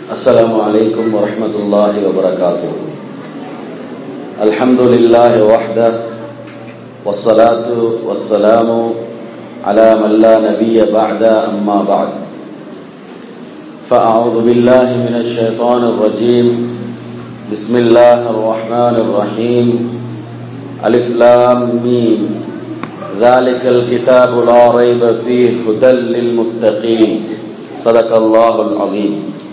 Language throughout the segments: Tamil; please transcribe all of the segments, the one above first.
السلام عليكم ورحمة الله وبركاته الحمد لله وحده والصلاة والسلام على من لا نبي بعد أما بعد فأعوذ بالله من الشيطان الرجيم بسم الله الرحمن الرحيم ألف لام ميم ذلك الكتاب لا ريب فيه هدى للمتقين صدق الله العظيم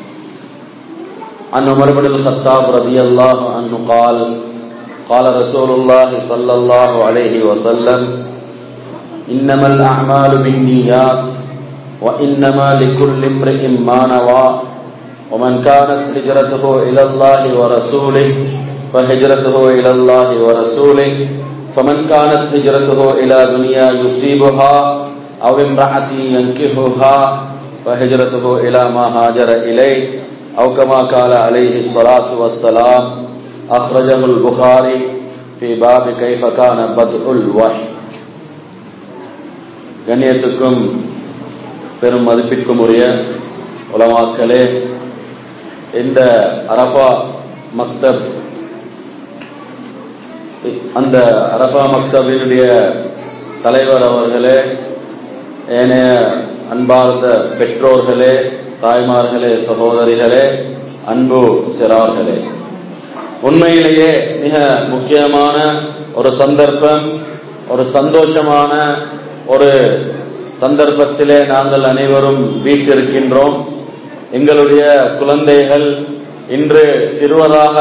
عن عمر بن الخطاب رضي الله عنه قال قال رسول الله صلى الله عليه وسلم إنما الأعمال بالنيات وإنما لكل امرئ ما نوى ومن كانت هجرته إلى الله ورسوله فهجرته إلى الله ورسوله فمن كانت هجرته إلى دنيا يصيبها أو امرأة ينكحها فهجرته إلى ما هاجر إليه أو كما قال عليه الصلاة والسلام أخرجه البخاري في باب كيف كان بدء الوحي கண்ணியத்துக்கும் பெரும் மதிப்பிற்கும் உரிய உலமாக்களே இந்த அரபா மக்தப் அந்த அரபா மக்தபினுடைய தலைவர் அவர்களே ஏனைய அன்பார்ந்த பெற்றோர்களே தாய்மார்களே சகோதரிகளே அன்பு சிறார்களே உண்மையிலேயே மிக முக்கியமான ஒரு சந்தர்ப்பம் ஒரு சந்தோஷமான ஒரு சந்தர்ப்பத்திலே நாங்கள் அனைவரும் வீட்டிருக்கின்றோம் எங்களுடைய குழந்தைகள் இன்று சிறுவராக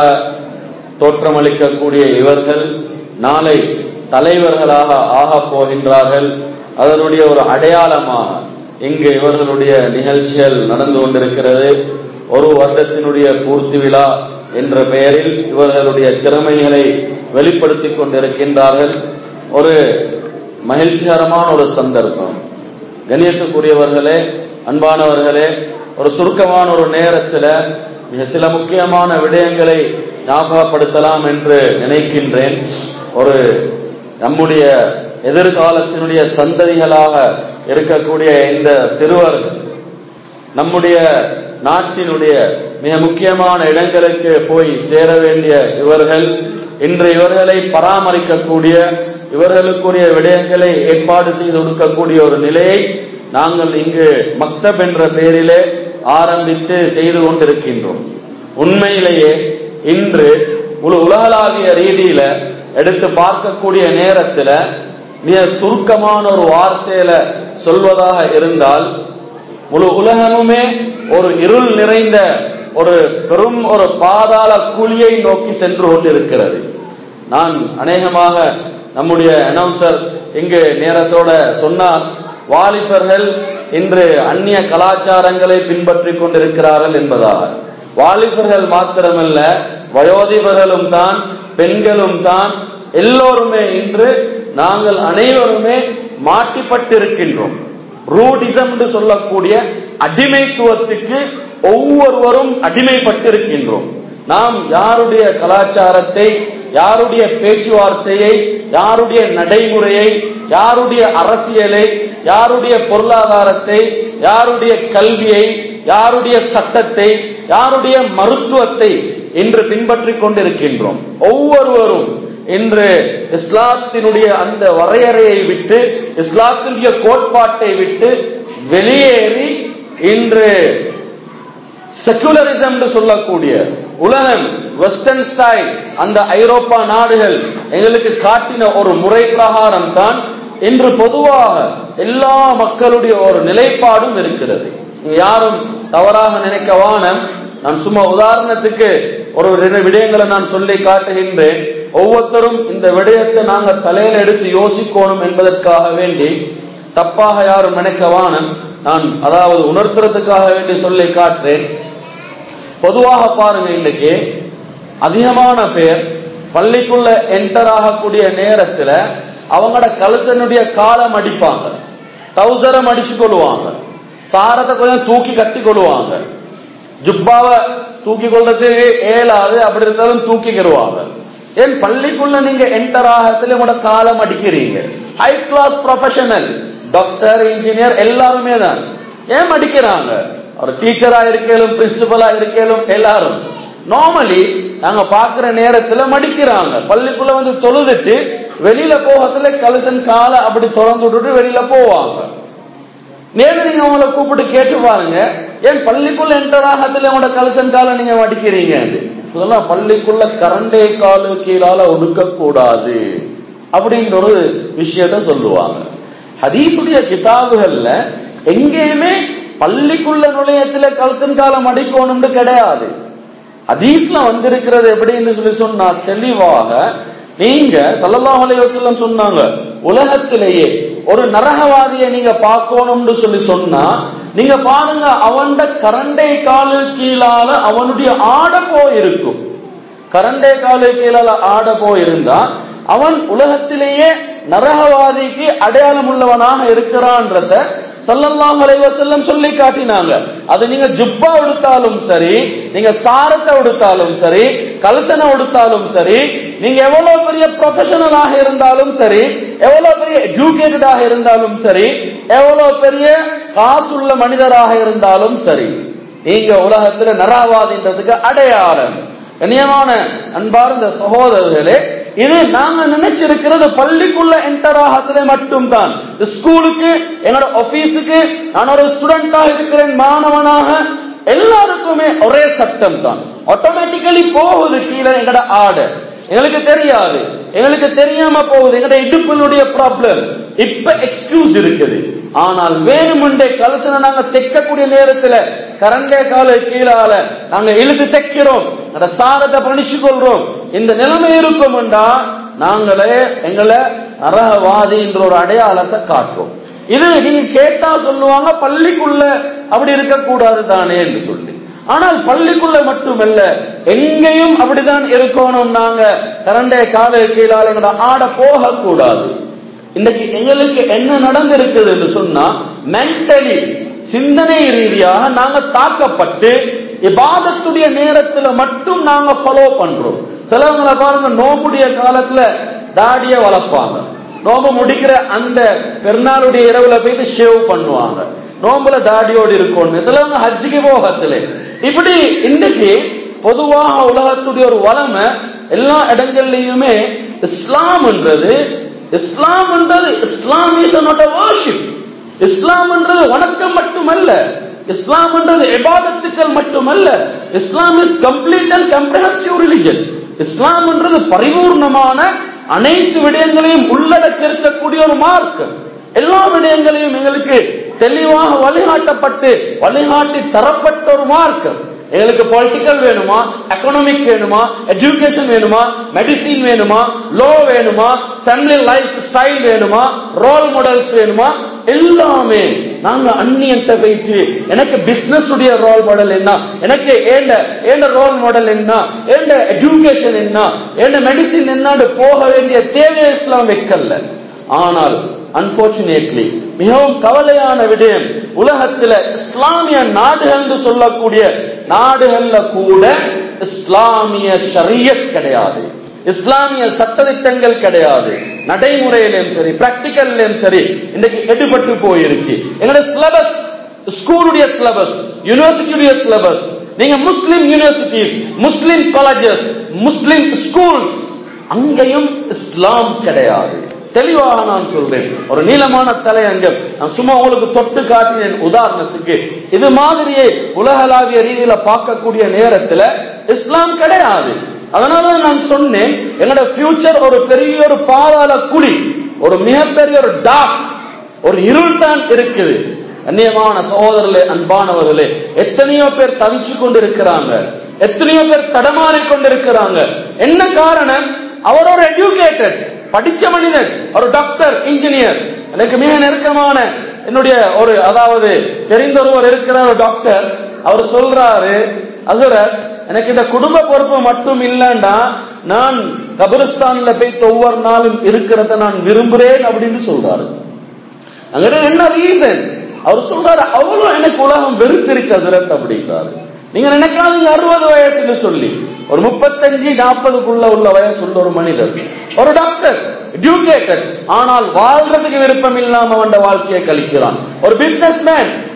தோற்றமளிக்கக்கூடிய இவர்கள் நாளை தலைவர்களாக ஆகப் போகின்றார்கள் அதனுடைய ஒரு அடையாளமாக இங்கு இவர்களுடைய நிகழ்ச்சிகள் நடந்து கொண்டிருக்கிறது ஒரு வருடத்தினுடைய பூர்த்தி விழா என்ற பெயரில் இவர்களுடைய திறமைகளை வெளிப்படுத்திக் கொண்டிருக்கின்றார்கள் ஒரு மகிழ்ச்சிகரமான ஒரு சந்தர்ப்பம் கணியத்துக்குரியவர்களே அன்பானவர்களே ஒரு சுருக்கமான ஒரு நேரத்தில் மிக சில முக்கியமான விடயங்களை ஞாபகப்படுத்தலாம் என்று நினைக்கின்றேன் ஒரு நம்முடைய எதிர்காலத்தினுடைய சந்ததிகளாக இருக்கக்கூடிய இந்த சிறுவர்கள் நம்முடைய நாட்டினுடைய மிக முக்கியமான இடங்களுக்கு போய் சேர வேண்டிய இவர்கள் இன்று இவர்களை பராமரிக்கக்கூடிய இவர்களுக்குரிய விடயங்களை ஏற்பாடு செய்து கொடுக்கக்கூடிய ஒரு நிலையை நாங்கள் இங்கு மக்தப் என்ற பெயரிலே ஆரம்பித்து செய்து கொண்டிருக்கின்றோம் உண்மையிலேயே இன்று முழு உலகளாவிய ரீதியில எடுத்து பார்க்கக்கூடிய நேரத்துல மிக சுருக்கமான ஒரு வார்த்தையில சொல்வதாக இருந்தால் முழு உலகமுமே ஒரு இருள் நிறைந்த ஒரு பெரும் ஒரு பாதாள குழியை நோக்கி சென்று கொண்டிருக்கிறது நான் அநேகமாக நம்முடைய அனௌன்சர் இங்கு நேரத்தோட சொன்னார் வாலிபர்கள் இன்று அந்நிய கலாச்சாரங்களை பின்பற்றிக் கொண்டிருக்கிறார்கள் என்பதாக வாலிபர்கள் மாத்திரமல்ல வயோதிபர்களும் தான் பெண்களும் தான் எல்லோருமே இன்று நாங்கள் அனைவருமே மாட்டிப்பட்டிருக்கின்றோம் ரூடிசம் என்று சொல்லக்கூடிய அடிமைத்துவத்துக்கு ஒவ்வொருவரும் அடிமைப்பட்டிருக்கின்றோம் நாம் யாருடைய கலாச்சாரத்தை யாருடைய பேச்சுவார்த்தையை யாருடைய நடைமுறையை யாருடைய அரசியலை யாருடைய பொருளாதாரத்தை யாருடைய கல்வியை யாருடைய சட்டத்தை யாருடைய மருத்துவத்தை இன்று பின்பற்றிக் கொண்டிருக்கின்றோம் ஒவ்வொருவரும் இன்று இஸ்லாத்தினுடைய அந்த வரையறையை விட்டு இஸ்லாத்தினுடைய கோட்பாட்டை விட்டு வெளியேறி இன்று செகுலரிசம் என்று சொல்லக்கூடிய உலகம் வெஸ்டர்ன் ஸ்டைல் அந்த ஐரோப்பா நாடுகள் எங்களுக்கு காட்டின ஒரு முறை பிரகாரம் தான் இன்று பொதுவாக எல்லா மக்களுடைய ஒரு நிலைப்பாடும் இருக்கிறது யாரும் தவறாக நினைக்க வானம் நான் சும்மா உதாரணத்துக்கு ஒரு ரெண்டு விடயங்களை நான் சொல்லி காட்டுகின்றேன் ஒவ்வொருத்தரும் இந்த விடயத்தை நாங்க தலையில எடுத்து யோசிக்கணும் என்பதற்காக வேண்டி தப்பாக யாரும் நினைக்க வானம் நான் அதாவது உணர்த்துறதுக்காக வேண்டி சொல்லி காட்டுறேன் பொதுவாக பாருங்க இன்னைக்கு அதிகமான பேர் பள்ளிக்குள்ள என்டர் ஆகக்கூடிய நேரத்துல அவங்களோட கலசனுடைய காலம் அடிப்பாங்க டவுசரம் அடிச்சு கொள்வாங்க சாரத்தை கொஞ்சம் தூக்கி கட்டி கொள்வாங்க ஜுப்பாவை தூக்கி கொள்றதுக்கு ஏழாது அப்படி இருந்தாலும் தூக்கிக்கிடுவாங்க ஏன் பள்ளிக்குள்ள நீங்க என்டர் ஆகத்துல உங்களோட காலம் அடிக்கிறீங்க high class professional doctor engineer எல்லாருமே தான் ஏன் அடிக்கிறாங்க ஒரு டீச்சரா இருக்கலும் பிரின்சிபலா இருக்கலும் எல்லாரும் நார்மலி நாங்க பாக்குற நேரத்துல மடிக்கிறாங்க பள்ளிக்குள்ள வந்து தொழுதுட்டு வெளியில போகத்துல கலசன் காலை அப்படி திறந்து விட்டுட்டு வெளியில போவாங்க நேரம் நீங்க அவங்கள கூப்பிட்டு கேட்டு பாருங்க ஏன் பள்ளிக்குள்ள என்டர் ஆகத்துல உங்களோட கலசன் காலை நீங்க மடிக்கிறீங்க இதெல்லாம் பள்ளிக்குள்ள கரண்டே காலு கீழால ஒடுக்க கூடாது அப்படிங்கிற ஒரு விஷயத்த சொல்லுவாங்க ஹதீசுடைய கிதாபுகள்ல எங்கேயுமே பள்ளிக்குள்ள நுழையத்துல கலசன் காலம் அடிக்கணும்னு கிடையாது ஹதீஸ்ல வந்திருக்கிறது எப்படின்னு சொல்லி சொன்னா தெளிவாக நீங்க சல்லல்லாஹு அலைஹி வஸல்லம் சொன்னாங்க உலகத்திலேயே ஒரு நரகவாதியை நீங்க பார்க்கணும்னு சொல்லி சொன்னா நீங்க பாருங்க அவன்ட கரண்டை காலு கீழால அவனுடைய ஆட போயிருக்கும் கரண்டை காலு கீழால ஆட போயிருந்தா அவன் உலகத்திலேயே நரகவாதிக்கு அடையாளம் உள்ளவனாக இருக்கிறான்றத சல்லல்லாஹு அலைஹி வஸல்லம் சொல்லி காட்டினாங்க அது நீங்க ஜுப்பா உடுத்தாலும் சரி நீங்க சாரத்தை உடுத்தாலும் சரி கலசனை உடுத்தாலும் சரி நீங்க எவ்வளவு பெரிய ப்ரொஃபஷனலாக இருந்தாலும் சரி எவ்வளவு பெரிய எஜுகேட்டடாக இருந்தாலும் சரி எவ்வளவு பெரிய காசுள்ள மனிதராக இருந்தாலும் சரி நீங்க உலகத்துல நரவாதின்றதுக்கு அடையாளம் கண்ணியமான அன்பார்ந்த சகோதரர்களே இது நாங்க நினைச்சிருக்கிறது பள்ளிக்குள்ள என்டர் ஆகத்துல மட்டும்தான் ஸ்கூலுக்கு என்னோட ஆபீஸுக்கு நான் ஒரு ஸ்டூடெண்டாக இருக்கிறேன் மாணவனாக எல்லாருக்குமே ஒரே சட்டம் தான் ஆட்டோமேட்டிக்கலி போகுது கீழே எங்கட ஆர்டர் எங்களுக்கு தெரியாது எங்களுக்கு தெரியாம போகுது எங்கட இடுப்பினுடைய ப்ராப்ளம் இப்ப எக்ஸ்கியூஸ் இருக்குது ஆனால் வேணுமெண்டே கலசனை நாங்க தைக்கக்கூடிய நேரத்துல கரண்டே கால கீழால நாங்க இழுத்து தைக்கிறோம் அந்த சாரத்தை பணிச்சு கொள்றோம் இந்த நிலைமை இருக்கும்டா நாங்களே எங்களை நரகவாதின்ற ஒரு அடையாளத்தை காட்டுறோம் இது நீங்க கேட்டா சொல்லுவாங்க பள்ளிக்குள்ள அப்படி இருக்கக்கூடாது தானே என்று சொல்லி ஆனால் பள்ளிக்குள்ள மட்டுமல்ல எங்கேயும் அப்படிதான் இருக்கணும் நாங்க கரண்டே கால கீழால எங்களோட ஆட போகக்கூடாது இன்னைக்கு எங்களுக்கு என்ன நடந்திருக்குது என்று சொன்னா மென்டலி சிந்தனை ரீதியாக நாங்க தாக்கப்பட்டு இபாதத்துடைய நேரத்துல மட்டும் நாங்க ஃபாலோ பண்றோம் சிலவங்களை பாருங்க நோம்புடைய காலத்துல தாடிய வளர்ப்பாங்க நோம்பு முடிக்கிற அந்த பெருநாளுடைய இரவுல போயிட்டு ஷேவ் பண்ணுவாங்க நோம்புல தாடியோடு இருக்கும் சிலவங்க ஹஜ்ஜிக்கு போகத்துல இப்படி இன்னைக்கு பொதுவாக உலகத்துடைய ஒரு வளமை எல்லா இடங்கள்லயுமே இஸ்லாம்ன்றது இஸ்லாம்ன்றது Islam is not a worship இஸ்லாம்ன்றது வணக்கம் மட்டுமல்ல இஸ்லாம்ன்றது இபாதத்துக்கள் மட்டுமல்ல Islam is complete and comprehensive religion இஸ்லாம்ன்றது பரிபூர்ணமான அனைத்து விடயங்களையும் உள்ளடக்கி இருக்கக்கூடிய ஒரு மார்க்கம் எல்லா விடயங்களையும் எங்களுக்கு தெளிவாக வழிகாட்டப்பட்டு வழிகாட்டி தரப்பட்ட ஒரு மார்க்கம் எங்களுக்கு பொலிட்டிக்கல் வேணுமா எக்கனாமிக் வேணுமா எஜுகேஷன் வேணுமா மெடிசின் வேணுமா லோ வேணுமா ஃபேமிலி லைஃப் ஸ்டைல் வேணுமா ரோல் மாடல்ஸ் வேணுமா எல்லாமே நாங்க அந்நியன்ட்ட போயிட்டு எனக்கு பிசினஸ் உடைய ரோல் மாடல் என்ன எனக்கு ஏண்ட ஏண்ட ரோல் மாடல் என்ன ஏண்ட எஜுகேஷன் என்ன ஏண்ட மெடிசின் என்னன்னு போக வேண்டிய தேவை இஸ்லாம் வைக்கல ஆனால் அன்போர்ச்சுனேட்லி மிகவும் கவலையான விடயம் உலகத்துல இஸ்லாமிய நாடுகள் என்று சொல்லக்கூடிய நாடுகள்ல கூட இஸ்லாமிய ஷரியத் கிடையாது இஸ்லாமிய சட்டத்திட்டங்கள் கிடையாது நடைமுறையிலும் சரி பிராக்டிக்கல்லையும் சரி இன்னைக்கு எடுபட்டு போயிருச்சு எங்களோட சிலபஸ் ஸ்கூலுடைய சிலபஸ் யூனிவர்சிட்டியுடைய சிலபஸ் நீங்க Muslim universities Muslim colleges Muslim schools அங்கேயும் இஸ்லாம் கிடையாது தெளிவாக நான் சொல்றேன் ஒரு நீளமான தலையங்கம் நான் சும்மா உங்களுக்கு தொட்டு காட்டினேன் உதாரணத்துக்கு இது மாதிரியே உலகளாவிய ரீதியில பார்க்கக்கூடிய நேரத்துல இஸ்லாம் கிடையாது அதனால நான் சொன்னேன் என்னோட ஃபியூச்சர் ஒரு பெரிய ஒரு பாதாள குழி ஒரு மிகப்பெரிய ஒரு டாக் ஒரு இருள் தான் இருக்குது கண்ணியமான சகோதரர்களே அன்பானவர்களே எத்தனையோ பேர் தவிச்சு கொண்டிருக்கிறாங்க எத்தனையோ பேர் தடமாறி கொண்டிருக்கிறாங்க என்ன காரணம் அவர் ஒரு எஜுகேட்டட் படிச்ச மனிதன் ஒரு டாக்டர் இன்ஜினியர் எனக்கு மிக நெருக்கமான என்னுடைய ஒரு அதாவது தெரிந்த ஒருவர் இருக்கிற ஒரு டாக்டர் அவர் சொல்றாரு அசுரத் எனக்கு இந்த குடும்ப பொறுப்பு மட்டும் இல்லைண்டா நான் கபிரிஸ்தான்ல போய் ஒவ்வொரு நாளும் இருக்கிறத நான் விரும்புறேன் அப்படின்னு சொல்றாரு அங்க என்ன ரீசன் அவர் சொல்றாரு அவ்வளவு எனக்கு உலகம் வெறுத்திருச்சு அசுரத் அப்படிங்கிறாரு நீங்க நினைக்காதீங்க அறுபது வயசுன்னு சொல்லி ஒரு முப்பத்தஞ்சு நாற்பதுக்குள்ள உள்ள வயசு உள்ள ஒரு மனிதர் ஒரு டாக்டர் எஜுகேட்டட் ஆனால் வாழ்றதுக்கு விருப்பம் இல்லாம அவன் வாழ்க்கையை கழிக்கிறான் ஒரு பிசினஸ் மேன்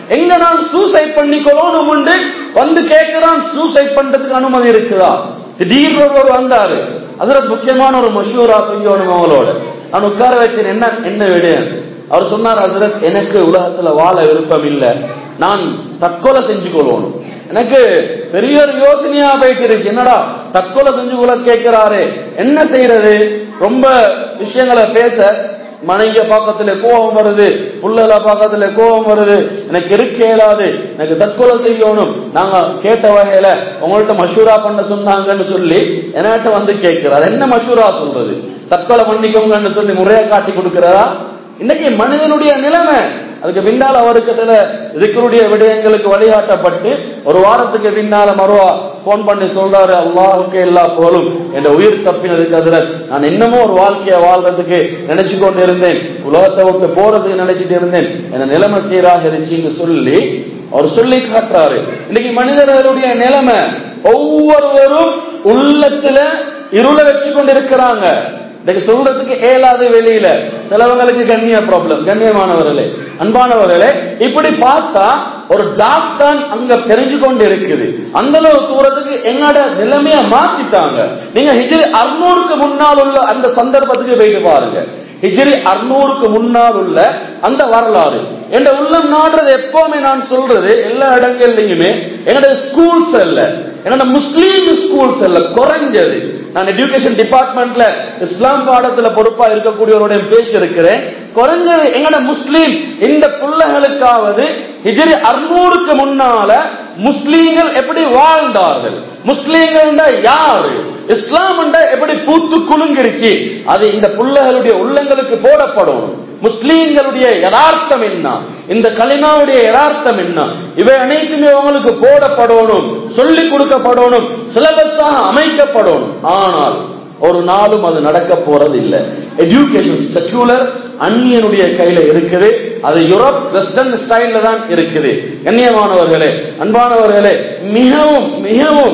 எங்க நான் சூசைட் பண்ணிக்கொள்ளணும் உண்டு வந்து கேட்கிறான் சூசைட் பண்றதுக்கு அனுமதி இருக்குதா திடீர்னு ஒருவர் வந்தாரு அதுல முக்கியமான ஒரு மஷூரா செய்யணும் அவங்களோட நான் உட்கார வச்சேன் என்ன என்ன விடேன் அவர் சொன்னார் ஹசரத் எனக்கு உலகத்துல வாழ விருப்பம் இல்லை நான் தற்கொலை செஞ்சு கொள்ளணும் எனக்கு பெரிய ஒரு யோசனையா போயிட்டு என்னடா தற்கொலை செஞ்சு கொள்ள கேட்கிறாரு என்ன செய்யறது ரொம்ப விஷயங்களை பேச மனைவிய பக்கத்துல கோபம் வருது புள்ளல பக்கத்துல கோபம் வருது எனக்கு இருக்க இயலாது எனக்கு தற்கொலை செய்யணும் நாங்க கேட்ட வகையில உங்கள்ட்ட மஷூரா பண்ண சொன்னாங்கன்னு சொல்லி என்கிட்ட வந்து கேட்கிறார் என்ன மஷூரா சொல்றது தற்கொலை பண்ணிக்கோங்கன்னு சொல்லி முறையா காட்டி கொடுக்கிறதா இன்னைக்கு மனிதனுடைய நிலைமை அதுக்கு பின்னால் அவருக்கு சில இதுக்குடைய விடயங்களுக்கு வழிகாட்டப்பட்டு ஒரு வாரத்துக்கு பின்னால மறுவா போன் பண்ணி சொல்றாரு அல்லாஹுக்கு எல்லா புகழும் என்ற உயிர் தப்பினதுக்கு அதுல நான் இன்னமும் ஒரு வாழ்க்கையை வாழ்றதுக்கு நினைச்சு கொண்டு இருந்தேன் உலகத்தை விட்டு போறதுக்கு நினைச்சிட்டு இருந்தேன் என் நிலைமை சீராக இருந்துச்சுன்னு சொல்லி அவர் சொல்லி காட்டுறாரு இன்னைக்கு மனிதர்களுடைய நிலைமை ஒவ்வொருவரும் உள்ளத்துல இருளை வச்சு கொண்டு இருக்கிறாங்க இன்னைக்கு சொல்றதுக்கு ஏலாது வெளியில சிலவங்களுக்கு கண்ணிய ப்ராப்ளம் கண்ணியமானவர்களே அன்பானவர்களே இப்படி பார்த்தா ஒரு டாக் தான் அங்க தெரிஞ்சு கொண்டு இருக்குது அந்த அளவு தூரத்துக்கு என்னோட நிலைமைய மாத்திட்டாங்க நீங்க ஹிஜ்ரி அறுநூறுக்கு முன்னால் உள்ள அந்த சந்தர்ப்பத்துக்கு போயிட்டு பாருங்க ஹிஜ்ரி அறுநூறுக்கு முன்னால் உள்ள அந்த வரலாறு என் உள்ளம் நாடுறது எப்பவுமே நான் சொல்றது எல்லா இடங்கள்லயுமே என்னோட ஸ்கூல்ஸ் அல்ல என்னோட முஸ்லீம் ஸ்கூல்ஸ் அல்ல குறைஞ்சது நான் எஜுகேஷன் டிபார்ட்மெண்ட்ல இஸ்லாம் பாடத்துல பொறுப்பா இருக்கக்கூடியவருடைய பேசி இருக்கிறேன் குறைஞ்சது எங்கட முஸ்லீம் இந்த பிள்ளைகளுக்காவது ஹிஜ்ரி அறுநூறுக்கு முன்னால முஸ்லீம்கள் எப்படி வாழ்ந்தார்கள் முஸ்லீம்கள் யாரு இஸ்லாம் எப்படி பூத்து குலுங்கிருச்சு அது இந்த பிள்ளைகளுடைய உள்ளங்களுக்கு போடப்படணும் முஸ்லீம்களுடைய யதார்த்தம் என்ன இந்த கலிமாவுடைய யதார்த்தம் என்ன இவை அனைத்துமே உங்களுக்கு போடப்படணும் சொல்லிக் கொடுக்கப்படணும் சிலபஸாக அமைக்கப்படணும் ஆனால் ஒரு நாளும் அது நடக்க போறது இல்லை எஜுகேஷன் செக்யூலர் அந்நியனுடைய கையில இருக்குது அது யூரோப் வெஸ்டர்ன் ஸ்டைல்ல தான் இருக்குது கண்ணியமானவர்களே அன்பானவர்களே மிகவும் மிகவும்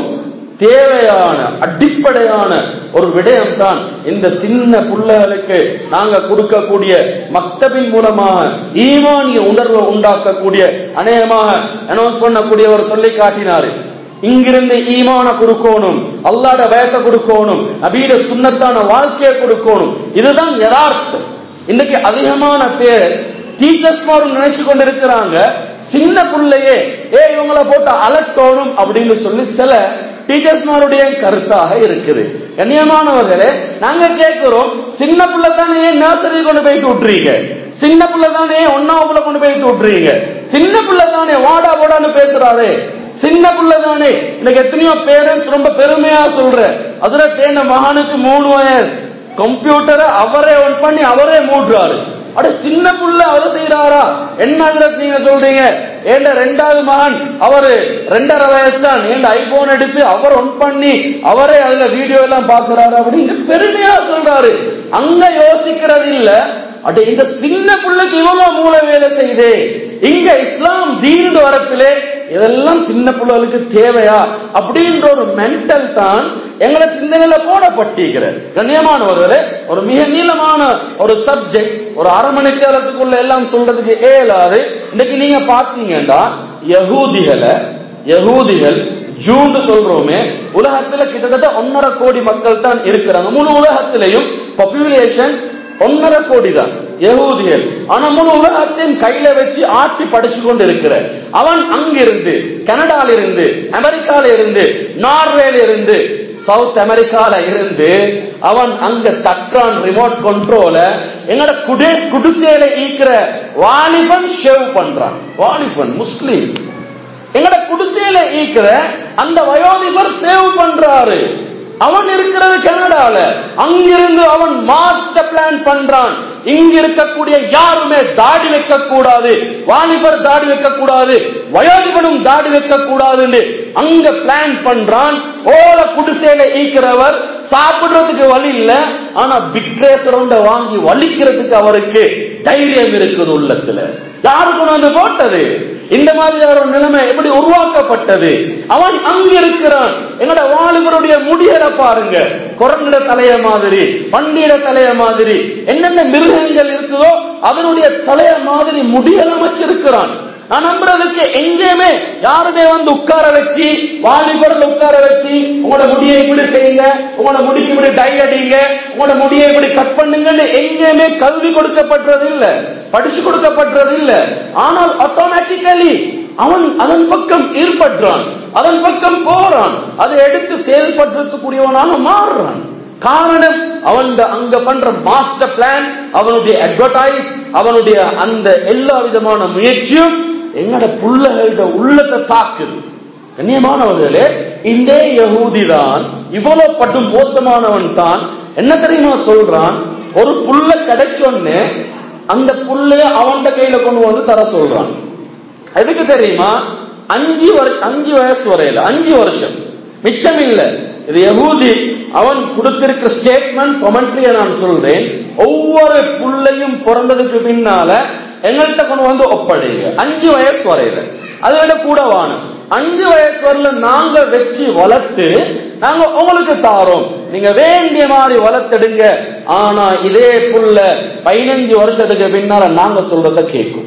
தேவையான அடிப்படையான ஒரு விடயம் தான் இந்த சின்ன புள்ளைகளுக்கு நாங்க கொடுக்கக்கூடிய மக்தபின் மூலமாக ஈமானிய உணர்வை உண்டாக்கக்கூடிய அநேகமாக அனௌன்ஸ் பண்ணக்கூடியவர் சொல்லி காட்டினாரு இங்கிருந்து ஈமான கொடுக்கணும் அல்லாட பயத்தை கொடுக்கணும் நபீட சுண்ணத்தான வாழ்க்கையை கொடுக்கணும் இதுதான் யதார்த்தம் இன்னைக்கு அதிகமான பேர் டீச்சர்ஸ் மாரும் நினைச்சு கொண்டிருக்கிறாங்க சின்ன பிள்ளையே ஏ இவங்களை போட்டு அலட்டோணும் அப்படின்னு சொல்லி சில டீச்சர்ஸ்மாருடைய கருத்தாக இருக்குது கண்ணியமானவர்களே நாங்க கேட்கிறோம் சின்ன பிள்ளை தானே ஏன் நர்சரி கொண்டு போய் விட்டுறீங்க சின்ன பிள்ளை தானே ஒன்னாவதுல கொண்டு போய் விட்டுறீங்க சின்ன பிள்ளை தானே வாடா வாடான்னு பேசுறாரு சின்ன பிள்ளை தானே இன்னைக்கு எத்தனையோ பேரண்ட்ஸ் ரொம்ப பெருமையா சொல்ற அதுல தேன மகனுக்கு மூணு வயசு கம்ப்யூட்டரை அவரே ஒன் பண்ணி அவரே மூடுறாரு அட சின்ன புள்ள அவர் செய்யறாரா என்ன நீங்க சொல்றீங்க ஏண்ட ரெண்டாவது மகன் அவரு ரெண்டரை வயசு தான் ஏண்ட ஐபோன் எடுத்து அவர் ஒன் பண்ணி அவரே அதுல வீடியோ எல்லாம் பாக்குறாரு அப்படின்னு பெருமையா சொல்றாரு அங்க யோசிக்கிறது இல்ல அட இந்த சின்ன பிள்ளைக்கு இவ்வளவு மூல வேலை செய்யுதே இங்க இஸ்லாம் தீர்ந்து வரத்திலே இதெல்லாம் சின்ன பிள்ளைகளுக்கு தேவையா அப்படின்ற ஒரு மென்டல் தான் எங்களை சிந்தனையில போடப்பட்டிருக்கிறது கண்ணியமானவர்களே ஒரு மிக நீளமான ஒரு சப்ஜெக்ட் ஒரு அரை மணி நேரத்துக்குள்ள எல்லாம் சொல்றதுக்கு ஏலாது இன்னைக்கு நீங்க பாத்தீங்கன்னா யகூதிகளை யகூதிகள் ஜூன் சொல்றோமே உலகத்துல கிட்டத்தட்ட ஒன்னரை கோடி மக்கள் தான் இருக்கிறாங்க முழு உலகத்திலையும் பாப்புலேஷன் ஒன்னரை கோடி தான் யகூதிகள் ஆனா முழு உலகத்தையும் கையில வச்சு ஆட்டி படிச்சு கொண்டு இருக்கிற அவன் அங்கிருந்து கனடால இருந்து அமெரிக்கால இருந்து நார்வேல இருந்து சவுத் அமெரிக்கால இருந்து அவன் அங்க தற்றான் ரிமோட் கண்ட்ரோல எங்கட குடேஸ் குடிசையில ஈக்கிற வாலிபன் ஷேவ் பண்றான் வாலிபன் முஸ்லீம் எங்கட குடிசையில ஈக்கிற அந்த வயோதிபர் சேவ் பண்றாரு அவன் இருக்கிறது கனடால அங்கிருந்து அவன் மாஸ்டர் பிளான் பண்றான் இங்க இருக்கக்கூடிய யாருமே தாடி வைக்க கூடாது வாலிபர் தாடி வைக்க கூடாது வயோதிபனும் தாடி வைக்க கூடாதுன்னு அங்க பிளான் பண்றான் ஓல குடிசையில ஈக்கிறவர் சாப்பிடுறதுக்கு வழி இல்ல ஆனா பிக் ரேசரோண்ட வாங்கி வலிக்கிறதுக்கு அவருக்கு தைரியம் இருக்குது உள்ளத்துல யாரு கொண்டு வந்து போட்டது இந்த மாதிரி ஒரு நிலைமை எப்படி உருவாக்கப்பட்டது அவன் அங்க இருக்கிறான் எங்கட வாலிபருடைய முடியல பாருங்க குரங்கிட தலைய மாதிரி பண்டிட தலைய மாதிரி என்னென்ன மிருகங்கள் இருக்குதோ அதனுடைய தலைய மாதிரி முடியல வச்சிருக்கிறான் நான் நம்புறதுக்கு எங்கேயுமே யாருமே வந்து உட்கார வச்சு வாலிபர்ல உட்கார வச்சு உங்களோட முடியை இப்படி செய்யுங்க உங்களோட முடிக்கு இப்படி டை அடிங்க உங்களோட முடியை இப்படி கட் பண்ணுங்கன்னு எங்கேயுமே கல்வி கொடுக்கப்பட்டது இல்ல படிச்சு கொடுக்கப்பட்டது இல்ல ஆனால் ஆட்டோமேட்டிக்கலி அவன் அதன் பக்கம் ஈடுபடுறான் அதன் பக்கம் போறான் அதை எடுத்து செயல்படுத்தக்கூடியவனாக மாறுறான் காரணம் அவன் அங்க பண்ற மாஸ்டர் பிளான் அவனுடைய அட்வர்டைஸ் அவனுடைய அந்த எல்லா விதமான முயற்சியும் எங்கட புள்ளகளோட உள்ளத்தை தாக்குது கண்ணியமானவர்களே இந்த யகூதி தான் இவ்வளவு பட்டு மோசமானவன் தான் என்ன தெரியுமா சொல்றான் ஒரு புல்ல கிடைச்சோன்னு அந்த புள்ளைய அவன் கையில கொண்டு வந்து தர சொல்றான் எதுக்கு தெரியுமா அஞ்சு வருஷம் அஞ்சு வயசு வரையில அஞ்சு வருஷம் மிச்சம் இல்ல இது யகூதி அவன் கொடுத்திருக்கிற ஸ்டேட்மெண்ட் கொமெண்ட்ரிய நான் சொல்றேன் ஒவ்வொரு புள்ளையும் பிறந்ததுக்கு பின்னால எங்கள்கிட்ட கொண்டு வந்து ஒப்படைங்க அஞ்சு வயசு வரையில அதை விட கூட வாணும் அஞ்சு வயசு வரல நாங்க வச்சு வளர்த்து நாங்க உங்களுக்கு தாரோம் நீங்க வேண்டிய மாதிரி வளர்த்தெடுங்க ஆனா இதே புள்ள பதினஞ்சு வருஷத்துக்கு பின்னால நாங்க சொல்றத கேட்கும்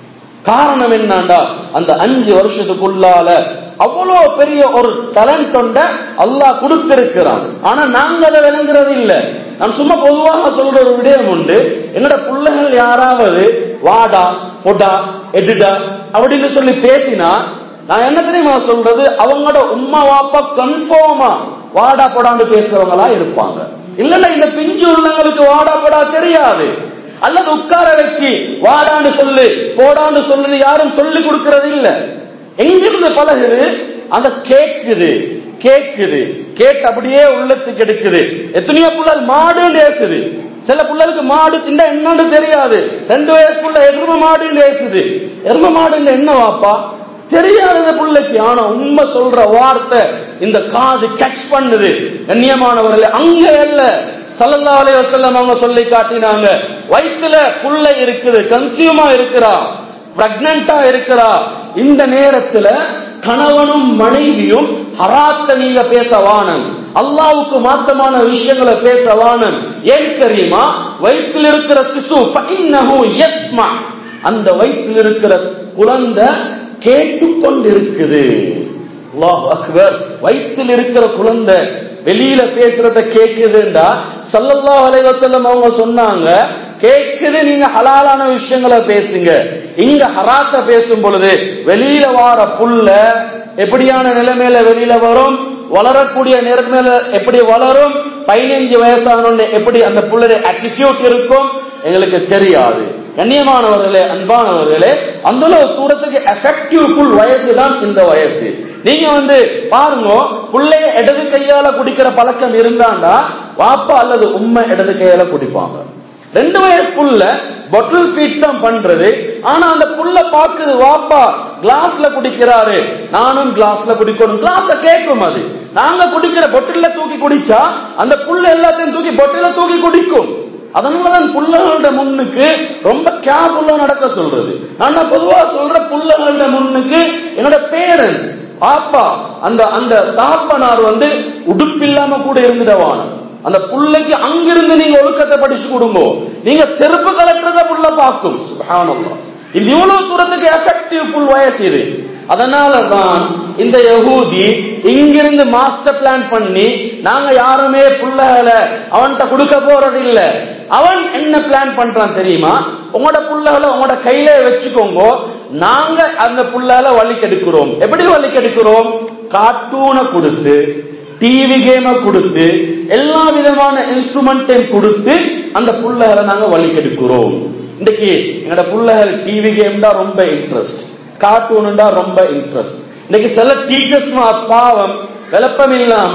காரணம் என்னண்டா அந்த அஞ்சு வருஷத்துக்குள்ளால அவ்வளோ பெரிய ஒரு டேலண்ட் ஒண்ட அல்லாஹ் கொடுத்திருக்கிறான் ஆனா நாங்க அதை விளங்குறது இல்ல நான் சும்மா பொதுவாக சொல்ற ஒரு விடயம் உண்டு என்னோட பிள்ளைகள் யாராவது வாடா பொடா எடுடா அப்படின்னு சொல்லி பேசினா நான் என்ன தெரியுமா சொல்றது அவங்களோட உம்மா வாப்பா கன்ஃபார்மா வாடா பொடான்னு பேசுறவங்களா இருப்பாங்க இல்லன்னா இந்த பிஞ்சு உள்ளங்களுக்கு வாடா பொடா தெரியாது அல்லது உட்கார வச்சு வாடான்னு சொல்லு போடான்னு சொல்லுன்னு யாரும் சொல்லி கொடுக்கறது இல்ல எங்கிருந்து பழகுது அந்த கேக்குது கேக்குது கேட்டு அப்படியே உள்ளத்துக்கு எடுக்குது எத்தனையோ புள்ளல் மாடுன்னு ஏசுது சில புள்ளலுக்கு மாடு திண்டா என்னன்னு தெரியாது ரெண்டு வயசு புள்ள எரும மாடுன்னு ஏசுது எரும மாடுன்னு என்ன வாப்பா தெரியாத பிள்ளைக்கு ஆனா உண்மை சொல்ற வார்த்தை இந்த காது கஷ் பண்ணுது கண்ணியமானவர்களே அங்க இல்ல சல்லல்லா அலைஹி வஸல்லம் அவங்க சொல்லி காட்டினாங்க வயித்துல புள்ள இருக்குது கன்சியூமா இருக்கிறா பிரெக்னண்டா இருக்கிறா இந்த நேரத்துல கணவனும் மனைவியும் ஹராத்த நீங்க பேச வானம் அல்லாவுக்கு மாத்தமான விஷயங்களை பேச வானம் ஏன் தெரியுமா வயிற்றில் இருக்கிற சிசு ஃபஇன்னஹு யஸ்மா அந்த வயிற்றில் இருக்கிற குழந்தை கேட்டுக்கொண்டிருக்குது அல்லாஹ் அக்பர் வயிற்றில் இருக்கிற குழந்தை வெளியில பேசுறத கேக்குதுண்டா சல்லல்லாஹு அலைஹி வஸல்லம் அவங்க சொன்னாங்க கேக்குது நீங்க ஹலாலான விஷயங்களை பேசுங்க இங்க ஹராத்த பேசும் பொழுது வெளியில வார புல்ல எப்படியான நிலைமையில வெளியில வரும் வளரக்கூடிய நிலைமையில எப்படி வளரும் பதினஞ்சு வயசான எப்படி அந்த புள்ளுடைய ஆட்டிடியூட் இருக்கும் எங்களுக்கு தெரியாது கண்ணியமானவர்களே அன்பானவர்களே அந்த அளவு தூரத்துக்கு எஃபெக்டிவ் ஃபுல் வயசு தான் இந்த வயசு நீங்க வந்து பாருங்க புள்ளைய இடது கையால குடிக்கிற பழக்கம் இருந்தாண்டா வாப்பா அல்லது உண்மை இடது கையால குடிப்பாங்க ரெண்டு வயசு புள்ள பொட்டில் ஃபீட் தான் பண்றது ஆனா அந்த புள்ள பாக்குது வாப்பா கிளாஸ்ல குடிக்கிறாரு நானும் கிளாஸ்ல குடிக்கணும் கிளாஸ கேட்கும் அது நாங்க குடிக்கிற பொட்டில தூக்கி குடிச்சா அந்த புள்ள எல்லாத்தையும் தூக்கி பொட்டில தூக்கி குடிக்கும் அதனாலதான் புள்ளகளோட முன்னுக்கு ரொம்ப கேர்ஃபுல்லா நடக்க சொல்றது நான் பொதுவா சொல்ற புள்ளகளோட முன்னுக்கு என்னோட பேரண்ட்ஸ் பாப்பா அந்த அந்த தாப்பனார் வந்து உடுப்பில்லாம கூட இருந்துடவான அந்த புள்ளைக்கு அங்கிருந்து நீங்க ஒழுக்கத்தை படிச்சு கொடுங்க நீங்க செருப்பு கலட்டுறத புள்ள பார்க்கும் சுபஹானல்லாஹ் இது இவ்வளவு தூரத்துக்கு எஃபெக்டிவ் ஃபுல் வயசு இது அதனால தான் இந்த யகூதி இங்கிருந்து மாஸ்டர் பிளான் பண்ணி நாங்க யாருமே புள்ளகளை அவன்கிட்ட கொடுக்க போறது இல்ல அவன் என்ன பிளான் பண்றான் தெரியுமா உங்களோட புள்ளகளை உங்களோட கையில வச்சுக்கோங்க நாங்க அந்த புள்ளால வழி கெடுக்கிறோம் எப்படி வழி கெடுக்கிறோம் கார்ட்டூனை கொடுத்து டிவி கேம கொடுத்து எல்லா விதமான இன்ஸ்ட்ருமெண்ட்டையும் கொடுத்து அந்த புள்ளகளை நாங்க வழி கெடுக்கிறோம் இன்னைக்கு எங்களோட புள்ளகள் டிவி கேம் தான் ரொம்ப இன்ட்ரெஸ்ட் கார்ட்டூன் தான் ரொம்ப இன்ட்ரெஸ்ட் இன்னைக்கு சில டீச்சர்ஸ் பாவம் விளப்பம் இல்லாம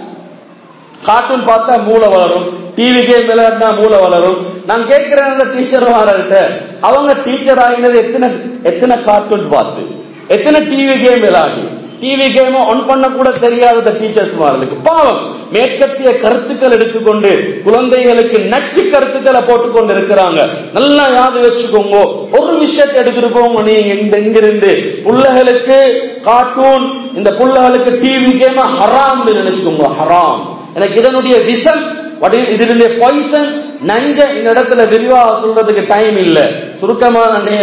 கார்ட்டூன் பார்த்தா மூளை வளரும் டிவி கேம் விளையாடினா மூளை வளரும் நான் கேட்கிறேன் அந்த டீச்சர் வாரல்ட்ட அவங்க டீச்சர் ஆகினது எத்தனை எத்தனை கார்ட்டூன் பார்த்து எத்தனை டிவி கேம் விளையாடி டிவி கேம் ஒன் பண்ண கூட தெரியாத டீச்சர்ஸ் மாறலுக்கு பாவம் மேற்கத்திய கருத்துக்கள் எடுத்துக்கொண்டு குழந்தைகளுக்கு நச்சு கருத்துக்களை போட்டுக்கொண்டு இருக்கிறாங்க நல்லா யாது வச்சுக்கோங்க ஒரு விஷயத்தை எடுத்துட்டு போங்க நீங்க இந்த இங்கிருந்து புள்ளைகளுக்கு கார்ட்டூன் இந்த புள்ளைகளுக்கு டிவி கேம் ஹராம் நினைச்சுக்கோங்க ஹராம் எனக்கு இதனுடைய விஷம் இதனுடைய பாய்சன் நஞ்ச இந்த இடத்துல விரிவாக சொல்றதுக்கு டைம் இல்ல சுருக்கமான நேரம்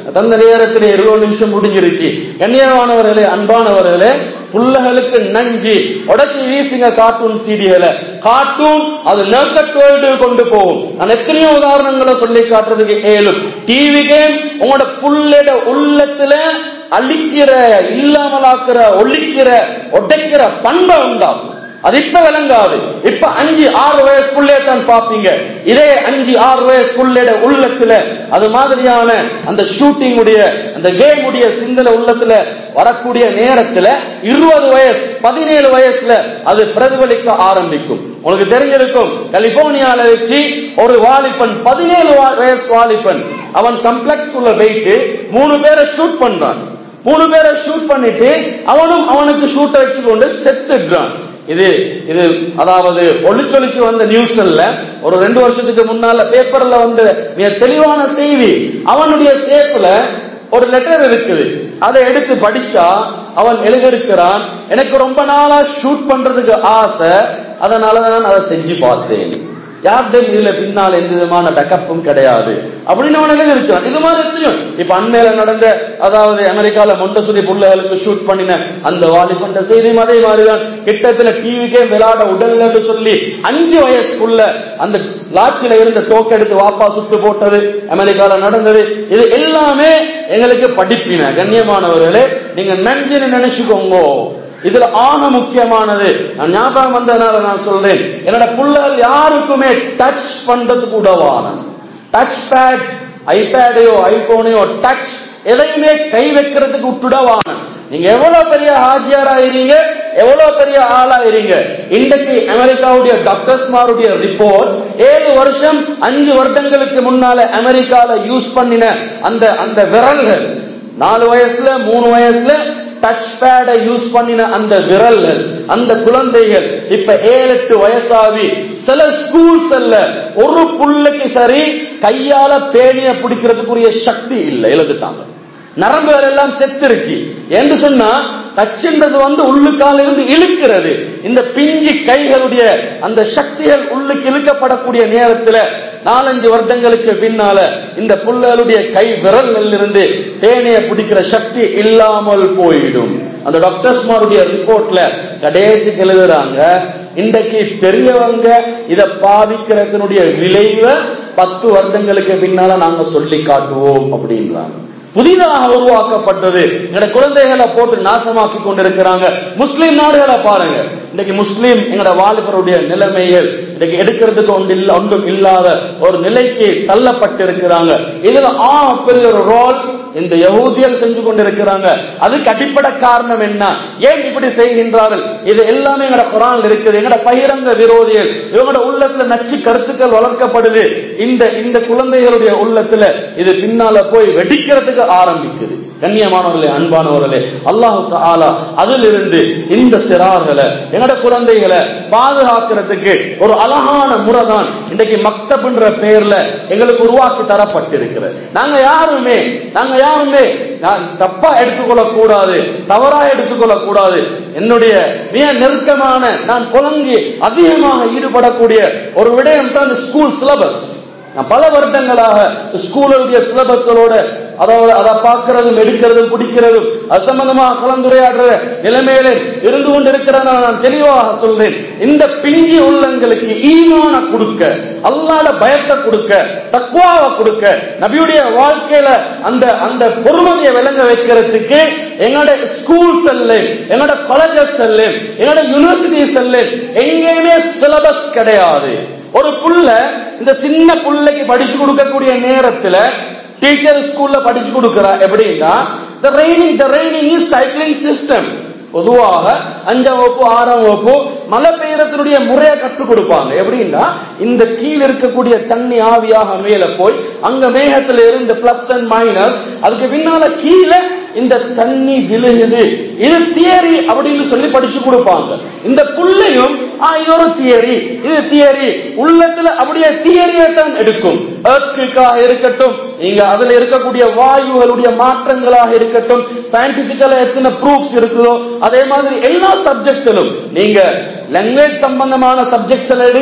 தந்த நேரத்திலே இருபது நிமிஷம் முடிஞ்சிருச்சு கண்ணியமானவர்களே அன்பானவர்களே புள்ளகளுக்கு நஞ்சு உடச்சி வீசுங்க கார்ட்டூன் சீடிகளை கார்ட்டூன் அது நர்க்கட் வேர்ல்டு கொண்டு போகும் நான் எத்தனையோ உதாரணங்களை சொல்லி காட்டுறதுக்கு ஏழும் டிவி கேம் உங்களோட புள்ளட உள்ளத்துல அழிக்கிற இல்லாமலாக்குற ஒழிக்கிற உடைக்கிற பண்பை உண்டாகும் அது இப்ப விளங்காது இப்ப அஞ்சு ஆறு வயசு புள்ளேட்டான் பாப்பீங்க இதே அஞ்சு ஆறு வயசு புள்ளேட உள்ளத்துல அது மாதிரியான அந்த ஷூட்டிங் உடைய அந்த கேம் உடைய சிந்தனை உள்ளத்துல வரக்கூடிய நேரத்துல இருபது வயசு பதினேழு வயசுல அது பிரதிபலிக்க ஆரம்பிக்கும் உங்களுக்கு தெரிஞ்சிருக்கும் கலிபோர்னியால வச்சு ஒரு வாலிபன் பதினேழு வயசு வாலிபன் அவன் கம்ப்ளெக்ஸ் குள்ள போயிட்டு மூணு பேரை ஷூட் பண்றான் மூணு பேரை ஷூட் பண்ணிட்டு அவனும் அவனுக்கு ஷூட்டை வச்சு கொண்டு செத்துடுறான் இது இது அதாவது ஒளிச்சொலிச்சு வந்த நியூஸ்ல ஒரு ரெண்டு வருஷத்துக்கு முன்னால பேப்பர்ல வந்த மிக தெளிவான செய்தி அவனுடைய சேப்புல ஒரு லெட்டர் இருக்குது அதை எடுத்து படிச்சா அவன் எழுதியிருக்கிறான் எனக்கு ரொம்ப நாளா ஷூட் பண்றதுக்கு ஆசை அதனால நான் அதை செஞ்சு பார்த்தேன் யார்டையும் இதுல பின்னால் எந்த விதமான பேக்கப்பும் கிடையாது அப்படின்னு அவன் எழுதியிருக்கிறான் இது மாதிரி தெரியும் இப்ப அண்மையில நடந்த அதாவது அமெரிக்கால மொண்டசுரி புள்ளைகளுக்கு ஷூட் பண்ணின அந்த வாலிபண்ட செய்தியும் அதே மாதிரிதான் கிட்டத்துல டிவிக்கே விளையாட உடல்ல சொல்லி அஞ்சு வயசுக்குள்ள அந்த லாட்சியில இருந்த டோக்க எடுத்து வாப்பா சுட்டு போட்டது அமெரிக்கால நடந்தது இது எல்லாமே எங்களுக்கு படிப்பின கண்ணியமானவர்களே நீங்க நஞ்சுன்னு நினைச்சுக்கோங்க இதுல ஆக முக்கியமானது நான் ஞாபகம் வந்ததுனால நான் சொல்றேன் என்னோட புள்ளகள் யாருக்குமே டச் பண்றதுக்கு உடவானம் டச் பேட் ஐபேடையோ ஐபோனையோ டச் எதையுமே கை வைக்கிறதுக்கு விட்டுடவானம் நீங்க எவ்வளவு பெரிய ஆஜியாராயிருங்க எவ்வளவு பெரிய ஆளாயிருங்க இன்றைக்கு அமெரிக்காவுடைய டாக்டர்ஸ்மாருடைய ரிப்போர்ட் ஏழு வருஷம் அஞ்சு வருடங்களுக்கு முன்னால அமெரிக்கால யூஸ் பண்ணின அந்த அந்த விரல்கள் நாலு வயசுல மூணு வயசுல டச் பேடை யூஸ் பண்ணின அந்த விரல்கள் அந்த குழந்தைகள் இப்ப ஏழு எட்டு வயசாவி சில ஸ்கூல்ஸ் அல்ல ஒரு புள்ளைக்கு சரி கையால பேணிய பிடிக்கிறதுக்குரிய சக்தி இல்லை எழுதுட்டாங்க நரம்புகள் எல்லாம் செத்துருச்சு என்று சொன்னா டச்சுன்றது வந்து உள்ளுக்கால இருந்து இழுக்கிறது இந்த பிஞ்சு கைகளுடைய அந்த சக்திகள் உள்ளுக்கு இழுக்கப்படக்கூடிய நேரத்துல நாலஞ்சு வருடங்களுக்கு பின்னால இந்த புள்ளகளுடைய கை விரல்கள் இருந்து தேனைய பிடிக்கிற சக்தி இல்லாமல் போயிடும் அந்த டாக்டர்ஸ்மாருடைய ரிப்போர்ட்ல கடைசிக்கு எழுதுறாங்க இன்றைக்கு பெரியவங்க இத பாதிக்கிறதுனுடைய விளைவை பத்து வருடங்களுக்கு பின்னால நாங்க சொல்லி காட்டுவோம் அப்படின்றாங்க புதிதாக உருவாக்கப்பட்டது எங்கட குழந்தைகளை போட்டு நாசமாக்கி கொண்டிருக்கிறாங்க முஸ்லிம் நாடுகளை பாருங்க இன்னைக்கு முஸ்லீம் எங்கட வாலிபருடைய நிலைமைகள் இன்னைக்கு எடுக்கிறதுக்கு ஒன்று இல்ல ஒன்றும் இல்லாத ஒரு நிலைக்கு தள்ளப்பட்டிருக்கிறாங்க இதுல ஆ பெரிய ஒரு ரோல் இந்த யகூதியர் செஞ்சு கொண்டிருக்கிறாங்க அதுக்கு அடிப்படை காரணம் என்ன ஏன் இப்படி செய்கின்றார்கள் இது எல்லாமே எங்கட குரான் இருக்குது எங்கட பகிரங்க விரோதிகள் இவங்களோட உள்ளத்துல நச்சு கருத்துக்கள் வளர்க்கப்படுது இந்த இந்த குழந்தைகளுடைய உள்ளத்துல இது பின்னால போய் வெடிக்கிறதுக்கு ஆரம்பிக்குது கண்ணியமானவர்களே அன்பானவர்களே அல்லாஹு தாலா அதிலிருந்து இந்த சிறார்களை எங்கட குழந்தைகளை பாதுகாக்கிறதுக்கு ஒரு அழகான முறை தான் இன்றைக்கு மக்தப்ன்ற பெயர்ல எங்களுக்கு உருவாக்கி தரப்பட்டிருக்கிறது நாங்க யாருமே நாங்க யாருமே நான் தப்பா எடுத்துக்கொள்ள கூடாது தவறா எடுத்துக்கொள்ள கூடாது என்னுடைய மிக நெருக்கமான நான் புலங்கி அதிகமாக ஈடுபடக்கூடிய ஒரு விடயம் தான் ஸ்கூல் சிலபஸ் நான் பல வருடங்களாக ஸ்கூலுடைய சிலபஸ்களோட அதாவது அதை பார்க்கறதும் எடுக்கிறதும் பிடிக்கிறதும் அது சம்பந்தமாக கலந்துரையாடுற நிலைமையில இருந்து கொண்டு இருக்கிறத நான் தெளிவாக சொல்றேன் இந்த பிஞ்சி உள்ளங்களுக்கு ஈமான கொடுக்க அல்லாட பயத்தை கொடுக்க தக்குவாவை கொடுக்க நபியுடைய வாழ்க்கையில அந்த அந்த பொறுமதியை விளங்க வைக்கிறதுக்கு எங்களோட ஸ்கூல்ஸ் அல்ல எங்களோட காலேஜஸ் அல்ல எங்களோட யூனிவர்சிட்டிஸ் அல்ல எங்கேயுமே சிலபஸ் கிடையாது ஒரு புள்ள இந்த சின்ன புள்ளைக்கு படிச்சு கொடுக்கக்கூடிய நேரத்துல டீச்சர் ஸ்கூல்ல படிச்சு கொடுக்கிறா எப்படின்னா the raining the raining is cycling system பொதுவாக அஞ்சாம் வகுப்பு ஆறாம் வகுப்பு மழை பெய்யறதுடைய முறையை கற்றுக் கொடுப்பாங்க எப்படின்னா இந்த கீழ் இருக்கக்கூடிய தண்ணி ஆவியாக மேல போய் அங்க மேகத்துல இருந்து பிளஸ் அண்ட் மைனஸ் அதுக்கு பின்னால கீழே இந்த தண்ணி விழுகுது இது தியரி அப்படின்னு சொல்லி படிச்சு கொடுப்பாங்க இந்த புள்ளையும் ஆ, இது ஒரு தியரி இது தியரி உள்ளத்துல அப்படியே தியரியை தான் எடுக்கும் எர்த்குக்காக இருக்கட்டும் நீங்க அதுல இருக்கக்கூடிய வாயுகளுடைய மாற்றங்களாக இருக்கட்டும் சயின்டிபிக்கலா எத்தனை ப்ரூஃப்ஸ் இருக்குதோ அதே மாதிரி எல்லா சப்ஜெக்ட்ஸிலும் நீங்க லாங்குவேஜ் சம்பந்தமான சப்ஜெக்ட்ஸ் எடுங்க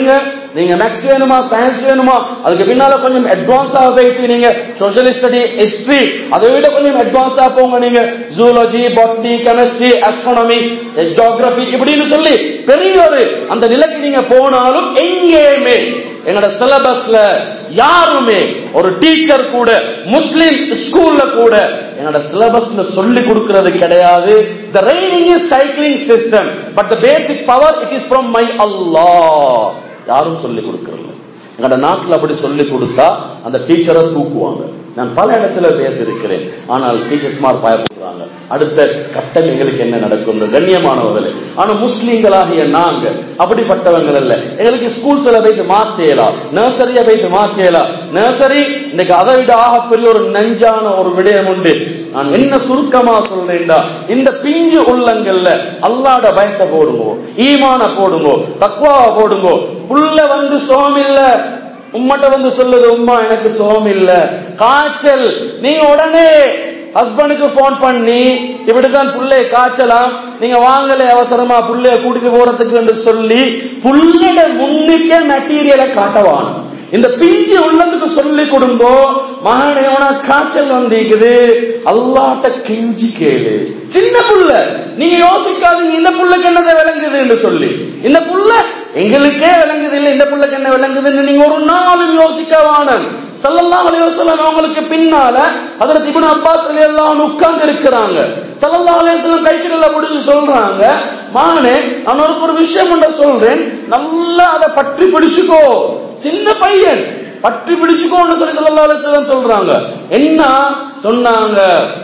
நீங்க மேக்ஸ் வேணுமா சயின்ஸ் வேணுமா அதுக்கு பின்னால கொஞ்சம் அட்வான்ஸா போயிட்டு நீங்க சோஷியல் ஸ்டடி ஹிஸ்டரி அதை விட கொஞ்சம் அட்வான்ஸா போங்க நீங்க zoology botany chemistry astronomy geography இப்படின்னு சொல்லி பெரிய ஒரு அந்த நிலைக்கு நீங்க போனாலும் எங்கேயுமே எங்களோட சிலபஸ்ல யாருமே ஒரு டீச்சர் கூட முஸ்லிம் ஸ்கூல்ல கூட என்னோட சிலபஸ்ல சொல்லி கொடுக்கிறது கிடையாது the raining is cycling system but the basic power it is from my Allah யாரும் சொல்லி கொடுக்கறதில்ல எங்களோட நாட்டில் அப்படி சொல்லி கொடுத்தா அந்த டீச்சரை தூக்குவாங்க நான் பல இடத்துல பேசியிருக்கிறேன் ஆனால் டீச்சர்ஸ்மார் பயப்படுறாங்க அடுத்த கட்டம் எங்களுக்கு என்ன நடக்கும் கண்ணியமானவர்களே ஆனா முஸ்லீம்களாகிய நாங்க அப்படிப்பட்டவங்க அல்ல எங்களுக்கு ஸ்கூல்ஸ்ல போயிட்டு மாத்தேலாம் நர்சரியா போயிட்டு மாத்தேலாம் நர்சரி இன்னைக்கு அதை விட ஆகப்பெரிய ஒரு நஞ்சான ஒரு விடயம் உண்டு நான் என்ன சுருக்கமா சொல்றேன்டா இந்த பிஞ்சு உள்ளங்கள்ல அல்லாட பயத்தை போடுங்கோ ஈமான போடுங்கோ தக்குவாவை போடுங்கோ புள்ள வந்து சோமில்ல உம்மட்ட வந்து சொல்லுது உம்மா எனக்கு சோம் இல்ல காய்ச்சல் நீங்க உடனே ஹஸ்பண்டுக்கு போன் பண்ணி இப்படிதான் புள்ளைய காய்ச்சலாம் நீங்க வாங்கல அவசரமா புள்ளைய கூட்டிட்டு போறதுக்கு என்று சொல்லி புள்ளட முன்னுக்கே மெட்டீரியலை காட்டவான் இந்த பிஞ்சு உள்ளதுக்கு சொல்லி கொடுங்கோ மகனே உனக்கு காய்ச்சல் வந்திருக்குது அல்லாட்ட கெஞ்சி கேளு சின்ன புள்ள நீங்க யோசிக்காதீங்க இந்த புள்ளைக்கு என்னதை விளங்குதுன்னு சொல்லி இந்த புள்ள எங்களுக்கே விளங்குது இல்லை இந்த புள்ளைக்கு என்ன விளங்குதுன்னு நீங்க ஒரு நாளும் யோசிக்க வானம் சல்லல்லாஹு அலைஹி வஸல்லம் அவங்களுக்கு பின்னால ஹஜரத் இப்னு அப்பாஸ் ரலியல்லாஹு உட்கார்ந்து இருக்கிறாங்க சல்லல்லாஹு அலைஹி வஸல்லம் கைக்கிடல முடிஞ்சு சொல்றாங்க மானே நான் உனக்கு ஒரு விஷயம் ஒன்றை சொல்றேன் நல்லா அதை பற்றி பிடிச்சுக்கோ சின்ன பையன் பற்றி பிடிச்சுக்கோன்னு சொல்லி சல்லல்லாஹு அலைஹி வஸல்லம் சொல்றாங்க என்ன சொன்னாங்க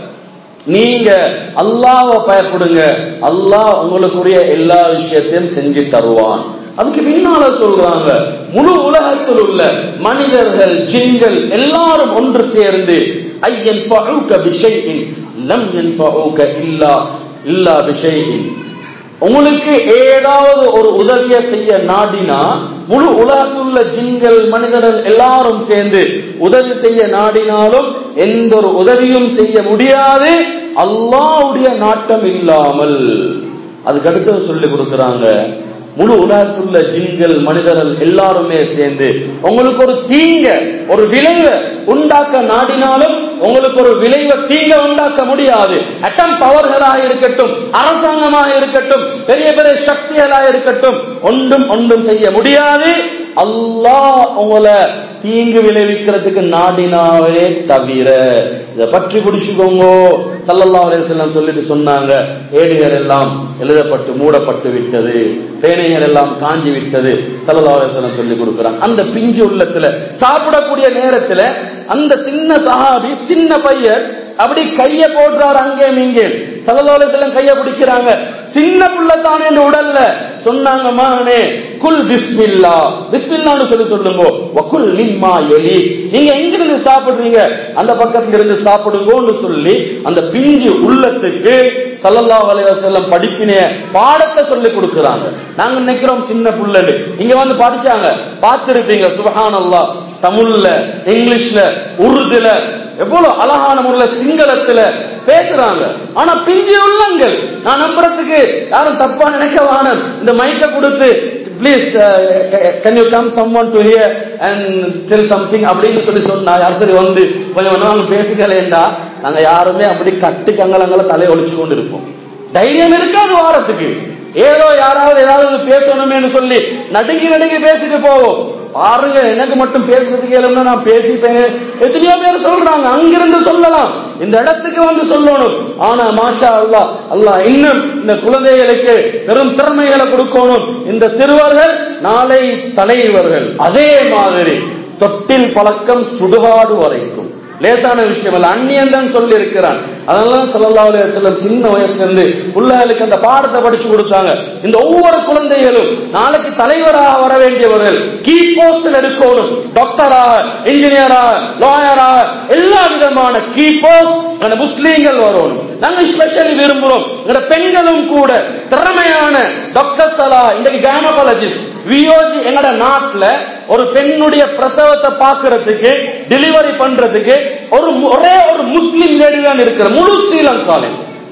நீங்க அல்லாஹ்வை பயப்படுங்க அல்லாஹ் உங்களுக்குரிய எல்லா விஷயத்தையும் செஞ்சு தருவான் அதுக்கு பின்னால சொல்றாங்க முழு உலகத்தில் உள்ள மனிதர்கள் ஜின்கள் எல்லாரும் ஒன்று சேர்ந்து ஐயன் பிஷைஇன் லம் யன்ஃபஊக இல்லா இல்லா பிஷைஇன் உங்களுக்கு ஏதாவது ஒரு உதவியை செய்ய நாடினா முழு உலகத்தில் உள்ள ஜின்கள் மனிதர்கள் எல்லாரும் சேர்ந்து உதவி செய்ய நாடினாலும் எந்த ஒரு உதவியும் செய்ய முடியாது அல்லாவுடைய நாட்டம் இல்லாமல் அதுக்கு அடுத்தது சொல்லி கொடுக்கிறாங்க முழு உலகத்துள்ள ஜின்கள் மனிதர்கள் எல்லாருமே சேர்ந்து உங்களுக்கு ஒரு தீங்க ஒரு விளைவை உண்டாக்க நாடினாலும் உங்களுக்கு ஒரு விளைவை தீங்க உண்டாக்க முடியாது அட்டம் பவர்களாக இருக்கட்டும் அரசாங்கமாக இருக்கட்டும் பெரிய பெரிய சக்திகளாக இருக்கட்டும் ஒன்றும் ஒன்றும் செய்ய முடியாது அல்லாஹ் உங்களை தீங்கு விளைவிக்கிறதுக்கு நாடினாவே தவிர இதை பற்றி பிடிச்சுக்கோங்க சல்லல்லா அலையம் சொல்லிட்டு சொன்னாங்க ஏடுகள் எல்லாம் எழுதப்பட்டு மூடப்பட்டு விட்டது பேனைகள் எல்லாம் காஞ்சி விட்டது சல்லல்லா அலையம் சொல்லி கொடுக்குறாங்க அந்த பிஞ்சு உள்ளத்துல சாப்பிடக்கூடிய நேரத்துல அந்த சின்ன சஹாபி சின்ன பையன் அப்படி கைய போடுறாரு அங்கே இங்கே சல்லல்லா அலையம் கைய பிடிக்கிறாங்க சின்ன புள்ளத்தானே என்று உடல்ல சொன்னாங்க மகனே குல் பிஸ்மில்லா பிஸ்மில்லான்னு சொல்லி சொல்லுங்க வக்குல் மிம்மா எலி நீங்க எங்கிருந்து சாப்பிடுறீங்க அந்த பக்கத்துல இருந்து சாப்பிடுங்கன்னு சொல்லி அந்த பிஞ்சு உள்ளத்துக்கு சல்லல்லாஹு அலைஹி வஸல்லம் படிப்பினைய பாடத்தை சொல்லி கொடுக்கறாங்க நாங்க நினைக்கிறோம் சின்ன புள்ளன்னு இங்க வந்து படிச்சாங்க பார்த்திருப்பீங்க சுபஹானல்லாஹ் தமிழ்ல இங்கிலீஷ்ல உருதுல எவ்வளவு அழகான முறையில சிங்களத்துல பேசுறாங்க ஆனா பிஞ்சு உள்ளங்கள் நான் நம்புறதுக்கு யாரும் தப்பா நினைக்க வேணும் இந்த மைக்க கொடுத்து please can you come someone to here and tell something அப்படின்னு சொல்லி சொன்னா யார் சரி வந்து கொஞ்சம் கொஞ்சம் பேசுகளேண்டா நாங்க யாருமே அப்படி கட்டு கங்கலங்களை தலை ஒழிச்சு கொண்டு இருப்போம் தைரியம் இருக்காது வாரத்துக்கு ஏதோ யாராவது ஏதாவது பேசணுமேனு சொல்லி நடுங்கி நடுங்கி பேசிட்டு போவோம் பாருங்க எனக்கு மட்டும் பேசுறதுக்கு இயலும்னா நான் பேசிப்பேன் எத்தனையோ பேர் சொல்றாங்க அங்கிருந்து சொல்லலாம் இந்த இடத்துக்கு வந்து சொல்லணும் ஆனா மாஷா அல்லா அல்லாஹ் இன்னும் இந்த குழந்தைகளுக்கு பெரும் திறமைகளை கொடுக்கணும் இந்த சிறுவர்கள் நாளை தலைவர்கள் அதே மாதிரி தொட்டில் பழக்கம் சுடுகாடு வரைக்கும் லேசான விஷயம் அல்ல அந்நியன் தான் சொல்லி இருக்கிறான் அதனால சல்லல்லாஹு அலைஹி வஸல்லம் சின்ன வயசுல இருந்து பிள்ளைகளுக்கு அந்த பாடத்தை படிச்சு கொடுத்தாங்க இந்த ஒவ்வொரு குழந்தைகளும் நாளைக்கு தலைவராக வர வேண்டியவர்கள் கீ போஸ்டில் எடுக்கணும் டாக்டராக இன்ஜினியராக லாயராக எல்லா விதமான கீ போஸ்ட் எங்க முஸ்லீம்கள் வரணும் நாங்க ஸ்பெஷலி விரும்புறோம் எங்க பெண்களும் கூட திறமையான டாக்டர்ஸ் எல்லாம் இன்றைக்கு கைனகாலஜிஸ்ட் வியோஜி எங்கட நாட்டுல ஒரு பெண்ணுடைய பிரசவத்தை பார்க்கறதுக்கு டெலிவரி பண்றதுக்கு ஒரு ஒரே ஒரு முஸ்லீம் லேடி தான் இருக்கிற முழு ஸ்ரீலங்காவில்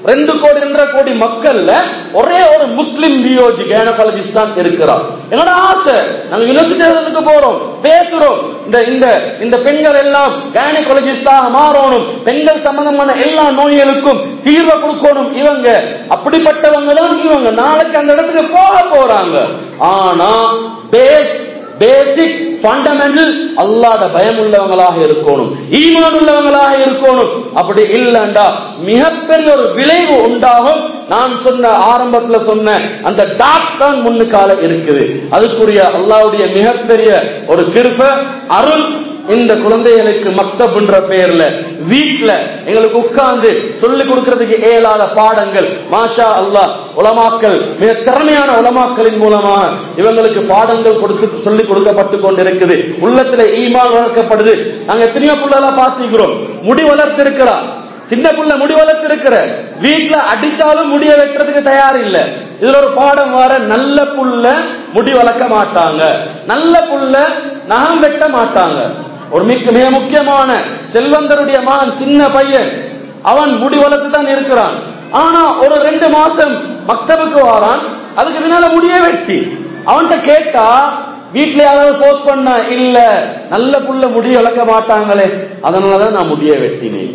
ரெண்டு கோடி ரெண்டரை கோடி மக்கள்ல ஒரே ஒரு முஸ்லிம் பியோஜி கைனகாலஜிஸ்ட் தான் இருக்கிறார் என்னோட ஆசை நாங்க யூனிவர்சிட்டி போறோம் பேசுறோம் இந்த இந்த இந்த பெண்கள் எல்லாம் கைனகாலஜிஸ்டாக மாறணும் பெண்கள் சம்பந்தமான எல்லா நோய்களுக்கும் தீர்வை கொடுக்கணும் இவங்க அப்படிப்பட்டவங்க தான் இவங்க நாளைக்கு அந்த இடத்துக்கு போக போறாங்க ஆனா பேஸ் பேசிக் ஃபண்டமெண்டல் அல்லாத பயம் உள்ளவங்களாக இருக்கணும் ஈமான் உள்ளவங்களாக இருக்கணும் அப்படி இல்லண்டா மிகப்பெரிய ஒரு விளைவு உண்டாகும் நான் சொன்ன ஆரம்பத்துல சொன்ன அந்த டாக் தான் முன்னுக்கால இருக்குது அதுக்குரிய அல்லாவுடைய மிகப்பெரிய ஒரு கிருப அருள் இந்த குழந்தைகளுக்கு மக்தப்ன்ற பெயர்ல வீட்ல எங்களுக்கு உட்கார்ந்து சொல்லி கொடுக்கிறதுக்கு இயலாத பாடங்கள் மாஷா அல்லாஹ் உலமாக்கள் மிக திறமையான உலமாக்களின் மூலமாக இவங்களுக்கு பாடங்கள் கொடுத்து சொல்லி கொடுக்கப்பட்டு கொண்டிருக்குது உள்ளத்துல ஈமான் வளர்க்கப்படுது நாங்க எத்தனையோ புள்ளெல்லாம் பார்த்துக்கிறோம் முடி வளர்த்திருக்கிறா சின்ன புள்ள முடி வளர்த்திருக்கிற வீட்டுல அடிச்சாலும் முடிய வெட்டுறதுக்கு தயார் இல்ல இதுல ஒரு பாடம் வர நல்ல புள்ள முடி வளர்க்க மாட்டாங்க நல்ல புள்ள நகம் வெட்ட மாட்டாங்க ஒரு மிக மிக முக்கியமான செல்வந்தருடைய மகன் சின்ன பையன் அவன் முடி வளர்த்து தான் இருக்கிறான் ஆனா ஒரு ரெண்டு மாசம் மக்தபுக்கு வாரான் அதுக்கு பின்னால முடிய வெட்டி அவன்கிட்ட கேட்டா வீட்டுல யாராவது போஸ்ட் பண்ண இல்ல நல்ல புள்ள முடி வளர்க்க மாட்டாங்களே அதனாலதான் நான் முடிய வெட்டினேன்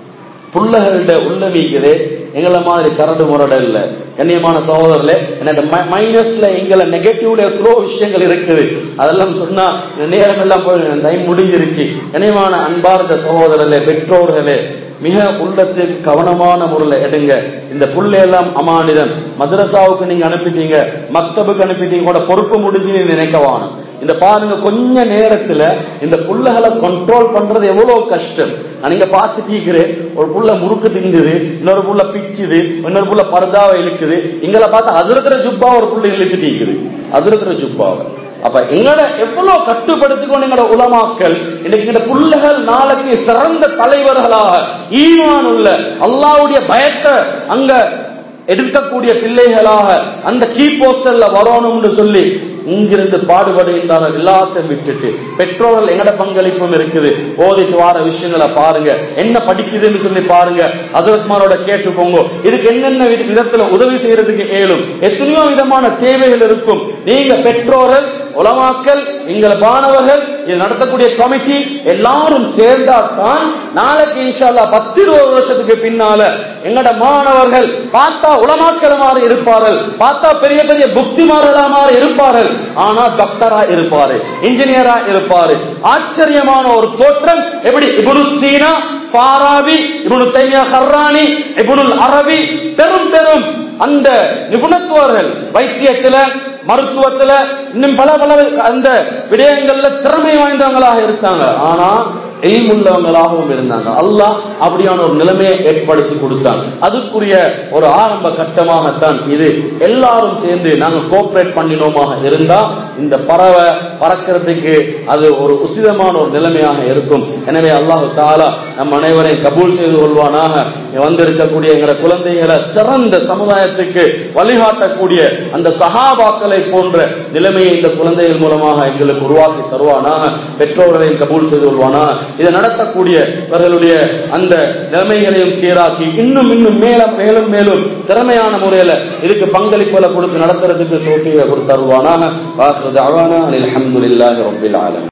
புள்ளகளிட உள்ளமீக்குதே எங்களை மாதிரி கரடு முரட இல்ல கண்ணியமான சகோதரர்களே இந்த மைனஸ்ல எங்களை நெகட்டிவ்ல எவ்வளோ விஷயங்கள் இருக்குது அதெல்லாம் சொன்னா இந்த நேரம் எல்லாம் போய் டைம் முடிஞ்சிருச்சு கண்ணியமான அன்பார்ந்த சகோதரர்களே பெற்றோர்களே மிக உள்ளத்துக்கு கவனமான முறையில் எடுங்க இந்த புள்ளையெல்லாம் அமானிதம் மദ്രസാவுக்கு நீங்க அனுப்பிட்டீங்க மக்தபுக்கு அனுப்பிட்டீங்க கூட பொறுப்பு முடிஞ்சு நினைக்கவானும் இந்த பாருங்க கொஞ்ச நேரத்துல இந்த புள்ளைகளை கண்ட்ரோல் பண்றது எவ்வளவு கஷ்டம் நான் நீங்க பார்த்துட்டீங்கிறேன் ஒரு புள்ள முறுக்கு திங்குது இன்னொரு புள்ள பிச்சுது இன்னொரு புள்ள பர்தாவை இழுக்குது இங்களை பார்த்து அதிரத்திர ஜுப்பா ஒரு புள்ள இழுத்துட்டீங்குது அதிரத்திர ஜுப்பாவை அப்ப எங்கட எவ்வளவு கட்டுப்படுத்திக்கொண்டு எங்கட உலமாக்கள் இன்னைக்கு எங்கட புள்ளைகள் நாளைக்கு சிறந்த தலைவர்களாக ஈமான் உள்ள அல்லாவுடைய பயத்தை அங்க எடுக்கக்கூடிய பிள்ளைகளாக அந்த கீ போஸ்டர்ல வரணும்னு சொல்லி இங்கிருந்து பாடுபடுகின்றார்கள் எல்லாத்தையும் விட்டுட்டு பெற்றோர்கள் எங்கட பங்களிப்பும் இருக்குது ஓதிட்டு வார விஷயங்களை பாருங்க என்ன படிக்குதுன்னு சொல்லி பாருங்க அதரத்மாரோட கேட்டுக்கோங்க இதுக்கு என்னென்ன விதத்துல உதவி செய்யறதுக்கு ஏழும் எத்தனையோ விதமான தேவைகள் இருக்கும் நீங்க பெற்றோர்கள் உலமாக்கல் எங்களை மாணவர்கள் இது நடத்தக்கூடிய கமிட்டி எல்லாரும் சேர்ந்தாத்தான் நாளைக்கு இன்ஷால்லா பத்து இருபது வருஷத்துக்கு பின்னால எங்கட மாணவர்கள் பார்த்தா உலமாக்கள் மாதிரி இருப்பார்கள் பார்த்தா பெரிய பெரிய புக்திமார்களா மாதிரி இருப்பார்கள் ஆனா டாக்டரா இருப்பாரு இன்ஜினியரா இருப்பாரு ஆச்சரியமான ஒரு தோற்றம் எப்படி இபுனு சீனா ஃபாராபி இபுனு தைமியா ஹர்ரானி இபுனுல் அரபி பெரும் பெரும் அந்த நிபுணத்துவர்கள் வைத்தியத்துல மருத்துவத்துல இன்னும் பல பல அந்த விடயங்கள்ல திறமை வாய்ந்தவங்களாக இருந்தாங்க ஆனா எய்முள்ளவங்களாகவும் இருந்தாங்க அல்லாஹ் அப்படியான ஒரு நிலைமையை ஏற்படுத்தி கொடுத்தான் அதுக்குரிய ஒரு ஆரம்ப கட்டமாகத்தான் இது எல்லாரும் சேர்ந்து நாங்க கோஆபரேட் பண்ணினோமாக இருந்தா இந்த பறவை பறக்கிறதுக்கு அது ஒரு உசிதமான ஒரு நிலைமையாக இருக்கும் எனவே அல்லாஹு தாலா நம் அனைவரையும் கபூல் செய்து கொள்வானாக வந்திருக்கக்கூடிய எங்களோட குழந்தைகளை சிறந்த சமுதாயத்துக்கு வழிகாட்டக்கூடிய அந்த சகாபாக்களை போன்ற நிலைமையை இந்த குழந்தைகள் மூலமாக எங்களுக்கு உருவாக்கி தருவானாக பெற்றோர்களையும் கபூல் செய்து கொள்வானாக இதை நடத்தக்கூடிய இவர்களுடைய அந்த நிலைமைகளையும் சீராக்கி இன்னும் இன்னும் மேலும் மேலும் மேலும் திறமையான முறையில இதுக்கு பங்களிப்புகளை கொடுத்து நடத்துறதுக்கு தோசியை கொடுத்தருவானாக வாசுவது அவானா அனில் அஹமதுல்லாஹி ரபில் ஆலம்